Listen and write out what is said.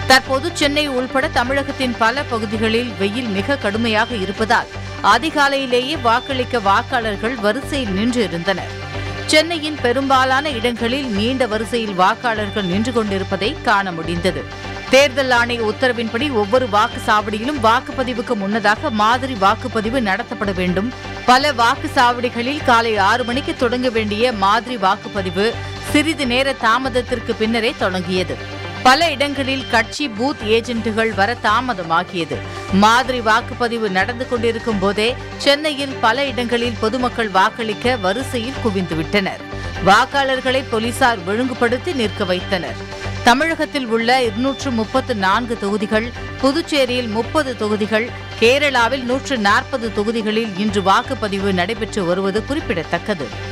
தற்போது சென்னை உள்பட தமிழகத்தின் பல பகுதிகளில் வெயில் மிக கடுமையாக இருப்பதால் அதிகாலையிலேயே வாக்களிக்க வாக்காளர்கள் வரிசையில் நின்று இருந்தனர் சென்னையின் பெரும்பாலான இடங்களில் நீண்ட வரிசையில் வாக்காளர்கள் நின்று கொண்டிருப்பதை காண முடிந்தது தேர்தல் ஆணைய உத்தரவின்படி ஒவ்வொரு வாக்குச்சாவடியிலும் வாக்குப்பதிவுக்கு முன்னதாக மாதிரி வாக்குப்பதிவு நடத்தப்பட வேண்டும் பல வாக்குச்சாவடிகளில் காலை ஆறு மணிக்கு தொடங்க வேண்டிய மாதிரி வாக்குப்பதிவு சிறிது நேர தாமதத்திற்கு பின்னரே தொடங்கியது பல இடங்களில் கட்சி பூத் ஏஜென்ட்டுகள் வர தாமதமாகியது மாதிரி வாக்குப்பதிவு நடந்து கொண்டிருக்கும் போதே சென்னையில் பல இடங்களில் பொதுமக்கள் வாக்களிக்க வரிசையில் குவிந்துவிட்டனர் வாக்காளர்களை போலீசார் ஒழுங்குபடுத்தி நிற்க வைத்தனர் தமிழகத்தில் உள்ள இருநூற்று முப்பத்து நான்கு தொகுதிகள் புதுச்சேரியில் முப்பது தொகுதிகள் கேரளாவில் நூற்று நாற்பது தொகுதிகளில் இன்று வாக்குப்பதிவு நடைபெற்று வருவது குறிப்பிடத்தக்கது